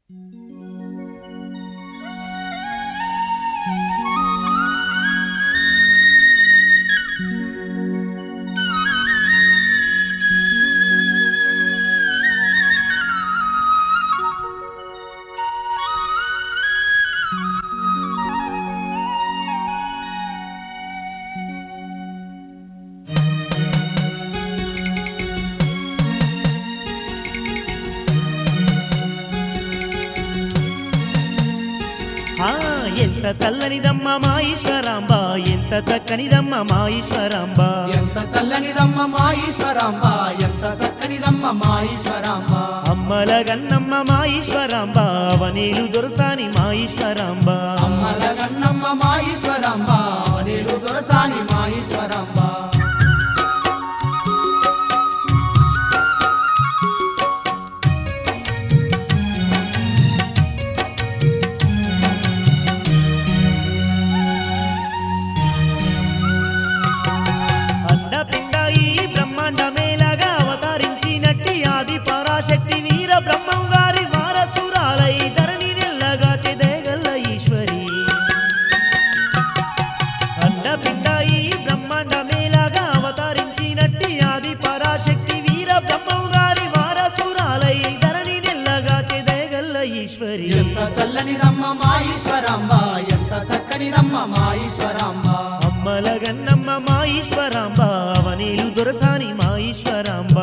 ఆ ఎంత చల్లనిదమ్మ మా ఈశ్వరాంబ ఎంత చక్కనిదమ్మ మా ఈశ్వరాంబ ఎంత చల్లనిదమ్మ మా ఈశ్వరాంబ ఎంత చక్కనిదమ్మ మా ఈశ్వరాంబ అమ్మల గన్నమ్మ మా ఈశ్వరాంబ అవనీలు దొరసాని మా ఈశ్వరాంబ అమ్మల గన్నమ్మ మా ఈశ్వరాంబ నీరు దొరసాని మా ఈశ్వరాంబ అండపిండ ఈ బ్రహ్మాండమేలాగా అవతరించినట్టి ఆది పరాశక్తి వీర బ్రహ్మం గారి వారసురాలై ధరణి నెల్లగా చెదేగల్ల ఈశ్వరి అండపిండ ఈ బ్రహ్మాండమేలాగా అవతరించినట్టి ఆది పరాశక్తి వీర బ్రహ్మం గారి వారసురాలై ధరణి నెల్లగా చెదేగల్ల ఈశ్వరి ఎంత చల్లనిదమ్మ మా ఈశ్వరాంబ ఎంత చక్కనిదమ్మ మా ఈశ్వరాంబ అమ్మల గన్నమ్మ మా ఈశ్వరాంబ అవనీలు దొరసాని మా ఈశ్వరాంబ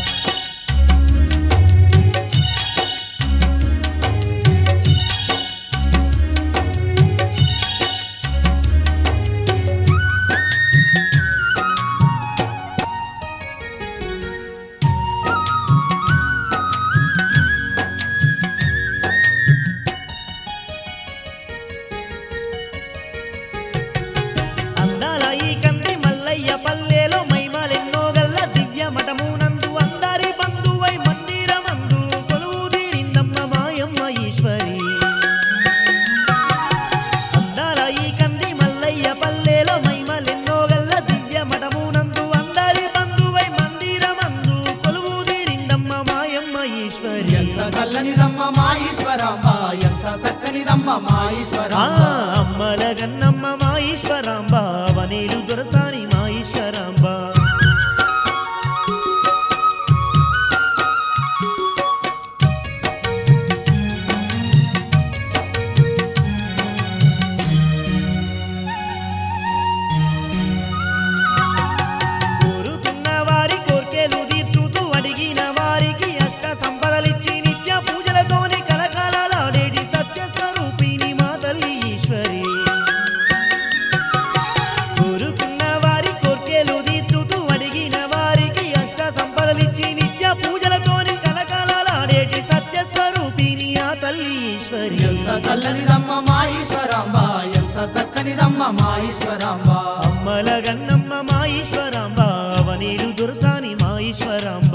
అందాల ఈ కంది మల్లయ్య పల్లెలో మైమలెన్నో గల్ల దివ్య మఠమునందు అందరి బంధువై మందిరమందు కొలువు తీరిందమ్మ మాయమ్మ ఈశ్వరి అందాల ఈ కంది మల్లయ్య పల్లెలో మైమలెన్నో గల్ల దివ్య మఠమునందు అందరి బంధువై మందిరమందు కొలువు తీరిందమ్మ మాయమ్మ ఈశ్వరి ఎంత చల్లనిదమ్మ మా ఈశ్వరాంబ ఎంత చక్కనిదమ్మ మా ఆ ఈశ్వరాంబ అమ్మల గన్నమ్మ మా ఈశ్వరాంబ అవనీలు దొరసాని మా ఈశ్వరాంబ కోరుకున్న వారి కోర్కెలు తీర్చుతూ అడిగిన వారికి అష్ట సంపదలిచ్చి నిత్య పూజలతోనే కలకాలాడేటి సత్య స్వరూపిణి మా తల్లి ఈశ్వరి కోరుకున్న వారి కోర్కెలు తీర్చుతూ అడిగిన వారికి అష్ట సంపదలిచ్చి నిత్య పూజలతోని కలకాలాడేటి సత్య స్వరూపిణి ఆ తల్లి ఈశ్వరి ఎంత చల్లనిదమ్మ మా ఈశ్వరాంబ ఎంత చక్కనిదమ్మ మా ఈశ్వరాంబ అమ్మల గన్నమ్మ మా ఈశ్వరాంబ అవనీలు దొరసాని మా ఈశ్వరాంబ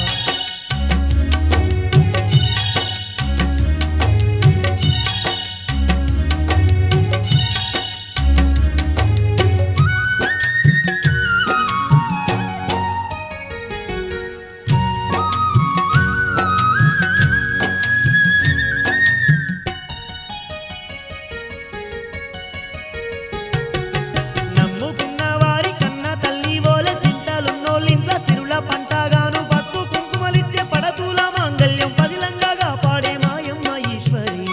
నమ్ముకున్న వారి కన్న తల్లి ఓలె సింతలున్నోళ్ళింట్ల సిరుల పంటగాను పట్టు కుంకుమలిచ్చే పడతుల మాంగల్యం పదిలంగా కాపాడే మాయమ్మ ఈశ్వరి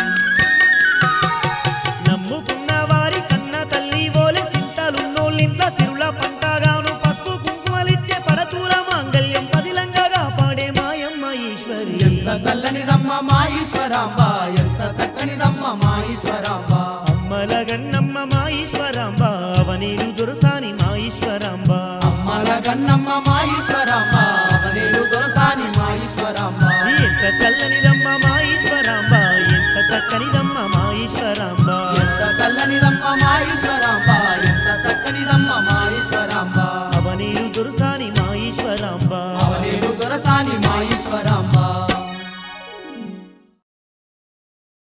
నమ్ముకున్న వారి కన్న తల్లి ఓలె సింతలున్నోళ్ళింట్ల సిరుల పంటగాను పట్టు కుంకుమలిచ్చే పడతుల మాంగల్యం పదిలంగా కాపాడే మాయమ్మ ఈశ్వరి ఎంత చల్లనిదమ్మ మా ఈశ్వరాంబ ఎంత చక్కనిదమ్మ మా ఈశ్వరాంబ అమ్మల గన్నమ్మ మా ఈశ్వరాంబ అవనీలు దొరసాని మా ఈశ్వరాంబ అమ్మల గన్నమ్మ మా ఈశ్వరాంబ అవనేలు దొరసాని మా ఈశ్వరాంబ ఎంత చల్లనిదమ్మ మా ఈశ్వరాంబ ఎంత చక్కనిదమ్మ మా ఈశ్వరాంబ ఎంత చల్లనిదమ్మ మా ఈశ్వరాంబ